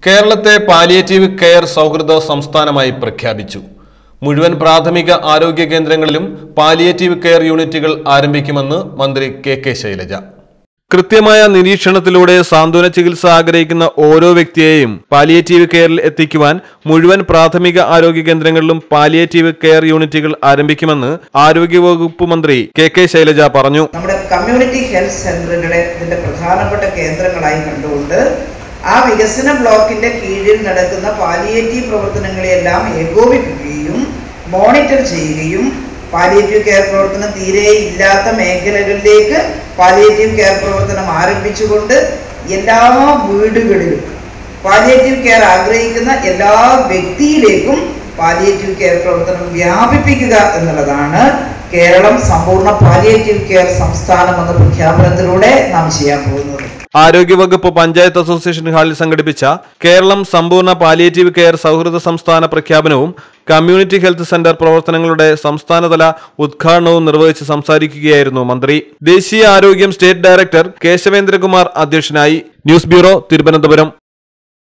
കേരളത്തെ palliative care സൗഹൃദ സംസ്ഥാനമായി പ്രഖ്യാപിച്ചു മുഴുവൻ പ്രാഥമിക ആരോഗ്യ കേന്ദ്രങ്ങളിലും പാലിയേറ്റീവ് കെയർ യൂണിറ്റുകൾ ആരംഭിക്കുമെന്ന് മന്ത്രി കെ കെ ശൈലജ കൃത്യമായ നിരീക്ഷണത്തിലൂടെ സാന്ത്വന ചികിത്സ ആഗ്രഹിക്കുന്ന ഓരോ വ്യക്തിയെയും പാലിയേറ്റീവ് കെയറിൽ എത്തിക്കുവാൻ മുഴുവൻ പ്രാഥമിക ആരോഗ്യ കേന്ദ്രങ്ങളിലും പാലിയേറ്റീവ് കെയർ യൂണിറ്റുകൾ ആരംഭിക്കുമെന്ന് ആരോഗ്യവകുപ്പ് മന്ത്രി കെ കെ ശൈലജ പറഞ്ഞു നമ്മുടെ കമ്മ്യൂണിറ്റി ഹെൽത്ത് സെന്ററുകളെ ഇതിന്റെ പ്രധാനപ്പെട്ട കേന്ദ്രങ്ങളായി കണ്ടുകൊണ്ട് ആ വികസന ബ്ലോക്കിന്റെ കീഴിൽ നടക്കുന്ന പാലിയേറ്റീവ് പ്രവർത്തനങ്ങളെല്ലാം ഏകോപിപ്പിക്കുകയും മോണിറ്റർ ചെയ്യുകയും പാലിയേറ്റീവ് കെയർ പ്രവർത്തനം തീരെ ഇല്ലാത്ത മേഖലകളിലേക്ക് പാലിയേറ്റീവ് കെയർ പ്രവർത്തനം ആരംഭിച്ചുകൊണ്ട് എല്ലാ വീടുകളിലും പാലിയേറ്റീവ് കെയർ ആഗ്രഹിക്കുന്ന എല്ലാ വ്യക്തിയിലേക്കും പാലിയേറ്റീവ് കെയർ പ്രവർത്തനം വ്യാപിപ്പിക്കുക എന്നുള്ളതാണ് കേരളം സമ്പൂർണ്ണ പാലിയേറ്റീവ് കെയർ സംസ്ഥാനം എന്ന പ്രഖ്യാപനത്തിലൂടെ നാം ചെയ്യാൻ പോകുന്നത് ആരോഗ്യവകുപ്പ് പഞ്ചായത്ത് അസോസിയേഷൻ ഹാളിൽ സംഘടിപ്പിച്ച കേരളം സമ്പൂർണ്ണ പാലിയേറ്റീവ് കെയർ സൗഹൃദ സംസ്ഥാന പ്രഖ്യാപനവും കമ്മ്യൂണിറ്റി ഹെൽത്ത് സെന്റർ പ്രവർത്തനങ്ങളുടെ സംസ്ഥാനതല ഉദ്ഘാടനവും നിർവഹിച്ച് സംസാരിക്കുകയായിരുന്നു മന്ത്രി ദേശീയ ആരോഗ്യം സ്റ്റേറ്റ് ഡയറക്ടർ കേശവേന്ദ്രകുമാർ അധ്യക്ഷനായി ന്യൂസ് ബ്യൂറോ തിരുവനന്തപുരം